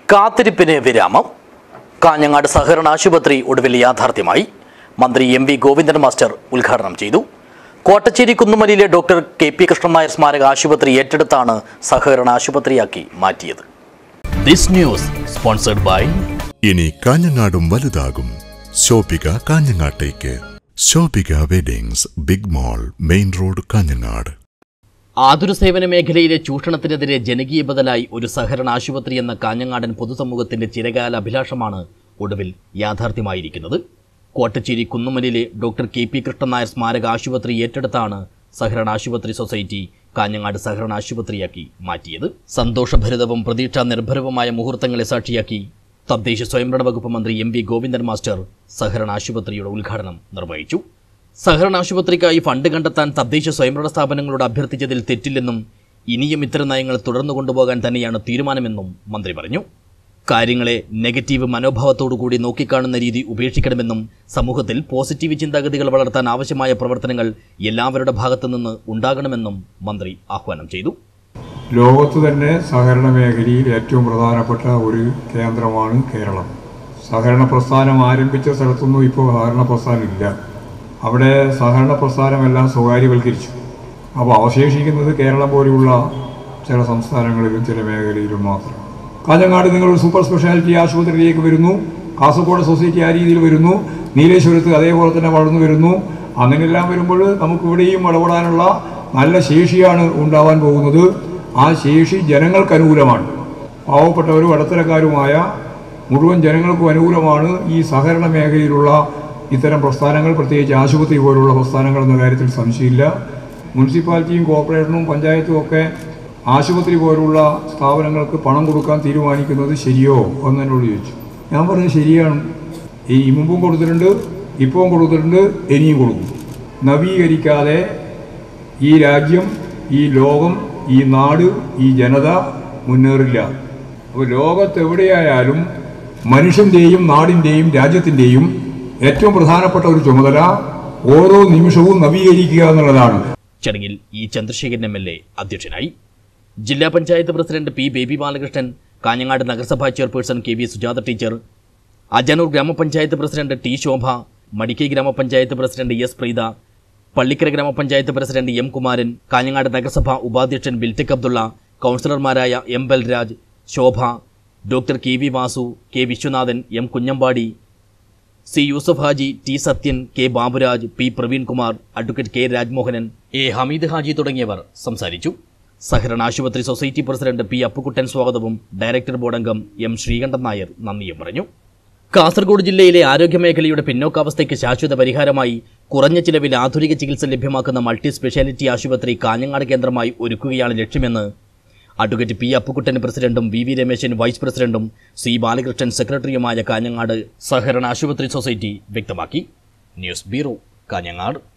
കാത്തിരിപ്പിന് വിരാമം കാഞ്ഞങ്ങാട് സഹകരണ ആശുപത്രി ഒടുവിൽ യാഥാർത്ഥ്യമായി മന്ത്രി എം വി ഗോവിന്ദൻ മാസ്റ്റർ ഉദ്ഘാടനം ചെയ്തു കോട്ടച്ചേരി കുന്നുമലിയിലെ ഡോക്ടർ കെ പി കൃഷ്ണനായർ സ്മാരക ആശുപത്രി ഏറ്റെടുത്താണ് സഹകരണ ആശുപത്രിയാക്കി മാറ്റിയത് ദിസ് ന്യൂസ് സ്പോൺസർഡ് ബൈ ഇനി കാഞ്ഞങ്ങാടും വലുതാകും ശോഭിക കാഞ്ഞങ്ങാട്ടേക്ക് Shobhika weddings big mall main road Kanhangad ആതുര സേവന മേഖലയിലെ ചൂഷണത്തിനെതിരെ ജനകീയ ബദലായി ഒരു സഹകരണ ആശുപത്രി എന്ന കാഞ്ഞങ്ങാടൻ പൊതുസമൂഹത്തിന്റെ ചിരകാല അഭിലാഷമാണ് ഒടുവിൽ യാഥാർത്ഥ്യമായിരിക്കുന്നത് കോട്ടച്ചേരി കുന്നുമലിലെ ഡോക്ടർ കെ പി കൃഷ്ണനായർ സ്മാരക ആശുപത്രി ഏറ്റെടുത്താണ് സഹകരണ ആശുപത്രി സൊസൈറ്റി കാഞ്ഞങ്ങാട് സഹകരണ ആശുപത്രിയാക്കി മാറ്റിയത് സന്തോഷഭരിതവും പ്രതീക്ഷാ നിർഭരവുമായ മുഹൂർത്തങ്ങളെ സാക്ഷിയാക്കി തദ്ദേശ സ്വയംഭരണ വകുപ്പ് മന്ത്രി എം വി ഗോവിന്ദൻ മാസ്റ്റർ സഹകരണ ആശുപത്രിയുടെ ഉദ്ഘാടനം നിർവഹിച്ചു സഹകരണ ആശുപത്രിക്കായി ഫണ്ട് കണ്ടെത്താൻ തദ്ദേശ സ്വയംഭരണ സ്ഥാപനങ്ങളോട് അഭ്യർത്ഥിച്ചതിൽ തെറ്റില്ലെന്നും ഇനിയും ഇത്തരം നയങ്ങൾ തുടർന്നു കൊണ്ടുപോകാൻ തന്നെയാണ് തീരുമാനമെന്നും മന്ത്രി പറഞ്ഞു കാര്യങ്ങളെ നെഗറ്റീവ് മനോഭാവത്തോടുകൂടി നോക്കിക്കാണുന്ന രീതി ഉപേക്ഷിക്കണമെന്നും സമൂഹത്തിൽ പോസിറ്റീവ് ചിന്താഗതികൾ വളർത്താൻ ആവശ്യമായ പ്രവർത്തനങ്ങൾ എല്ലാവരുടെ ഭാഗത്തു നിന്ന് ഉണ്ടാകണമെന്നും മന്ത്രി ആഹ്വാനം ചെയ്തു ലോകത്ത് തന്നെ സഹകരണ മേഖലയിൽ ഏറ്റവും പ്രധാനപ്പെട്ട ഒരു കേന്ദ്രമാണ് കേരളം സഹകരണ പ്രസ്ഥാനം ആരംഭിച്ച സ്ഥലത്തൊന്നും ഇപ്പോൾ സഹകരണ പ്രസ്ഥാനം ഇല്ല അവിടെ സഹകരണ പ്രസ്ഥാനമെല്ലാം സ്വകാര്യവൽക്കരിച്ചു അപ്പോൾ അവശേഷിക്കുന്നത് കേരളം പോലെയുള്ള ചില സംസ്ഥാനങ്ങളിലും ചില മേഖലയിലും മാത്രം കാഞ്ഞങ്ങാട് നിങ്ങൾ ഒരു സൂപ്പർ സ്പെഷ്യാലിറ്റി ആശുപത്രിയിലേക്ക് വരുന്നു കാസർഗോഡ് സൊസൈറ്റി ആ രീതിയിൽ വരുന്നു നീലേശ്വരത്ത് അതേപോലെ തന്നെ വളർന്നു വരുന്നു അങ്ങനെയെല്ലാം വരുമ്പോൾ നമുക്ക് ഇവിടെയും ഇടപെടാനുള്ള നല്ല ശേഷിയാണ് ഉണ്ടാവാൻ പോകുന്നത് ആ ശേഷി ജനങ്ങൾക്ക് അനുകൂലമാണ് പാവപ്പെട്ടവരും ഇടത്തരക്കാരുമായ മുഴുവൻ ജനങ്ങൾക്കും അനുകൂലമാണ് ഈ സഹകരണ മേഖലയിലുള്ള ഇത്തരം പ്രസ്ഥാനങ്ങൾ പ്രത്യേകിച്ച് ആശുപത്രി പോലുള്ള പ്രസ്ഥാനങ്ങൾ എന്ന കാര്യത്തിൽ സംശയമില്ല മുനിസിപ്പാലിറ്റിയും കോർപ്പറേഷനും പഞ്ചായത്തും ഒക്കെ ആശുപത്രി പോലുള്ള സ്ഥാപനങ്ങൾക്ക് പണം കൊടുക്കാൻ തീരുമാനിക്കുന്നത് ശരിയോ എന്ന് എന്നോട് ചോദിച്ചു ഞാൻ പറഞ്ഞു ശരിയാണ് ഈ മുമ്പും കൊടുത്തിട്ടുണ്ട് ഇപ്പവും കൊടുത്തിട്ടുണ്ട് ഇനിയും കൊടുക്കും നവീകരിക്കാതെ ഈ രാജ്യം ഈ ലോകം ഈ നാട് ഈ ജനത മുന്നേറില്ല അപ്പോൾ ലോകത്ത് എവിടെയായാലും മനുഷ്യൻ്റെയും നാടിൻ്റെയും രാജ്യത്തിൻ്റെയും ഏറ്റവും പ്രധാനപ്പെട്ട ഒരു ചുമതല ഓരോ നിമിഷവും നവീകരിക്കുക എന്നുള്ളതാണ് ചടങ്ങിൽ E Chandrasekharan M L A അധ്യക്ഷനായി ജില്ലാ പഞ്ചായത്ത് പ്രസിഡന്റ് പി ബേബി ബാലകൃഷ്ണൻ കാഞ്ഞങ്ങാട് നഗരസഭാ chairperson K V Sujatha teacher Ajanur ഗ്രാമപഞ്ചായത്ത് പ്രസിഡന്റ് ടി ശോഭ മടിക്കൈ ഗ്രാമപഞ്ചായത്ത് പ്രസിഡന്റ് എസ് പ്രീത പള്ളിക്കര ഗ്രാമപഞ്ചായത്ത് പ്രസിഡന്റ് എം കുമാരൻ കാഞ്ഞങ്ങാട് നഗരസഭ ഉപാധ്യക്ഷൻ ബിൽറ്റക് അബ്ദുള്ള കൗൺസിലർമാരായ M Balraj Shobha doctor K V Vasu K Viswanathan M Kunhambadi C Yusuf Haji T Sathyan K Baburaj P Praveenkumar advocate K Rajmohanan A Hameed Haji തുടങ്ങിയവർ സംസാരിച്ചു സഹകരണ ആശുപത്രി സൊസൈറ്റി പ്രസിഡന്റ് പി അപ്പുക്കുട്ടൻ സ്വാഗതവും ഡയറക്ടർ ബോർഡ് അംഗം എം ശ്രീകണ്ഠൻ നായർ നന്ദിയും പറഞ്ഞു കാസർഗോഡ് ജില്ലയിലെ ആരോഗ്യമേഖലയുടെ പിന്നോക്കാവസ്ഥയ്ക്ക് ശാശ്വത പരിഹാരമായി കുറഞ്ഞ ചിലവിൽ ആധുനിക ചികിത്സ ലഭ്യമാക്കുന്ന മൾട്ടി സ്പെഷ്യാലിറ്റി ആശുപത്രി കാഞ്ഞങ്ങാട് കേന്ദ്രമായി ഒരുക്കുകയാണ് ലക്ഷ്യമെന്ന് അഡ്വക്കേറ്റ് പി അപ്പുക്കുട്ടൻ പ്രസിഡന്റും വി വി രമേശൻ വൈസ് പ്രസിഡന്റും സി ബാലകൃഷ്ണൻ സെക്രട്ടറിയുമായ കാഞ്ഞങ്ങാട് സഹകരണ ആശുപത്രി സൊസൈറ്റി വ്യക്തമാക്കി ന്യൂസ് ബ്യൂറോ കാഞ്ഞങ്ങാട്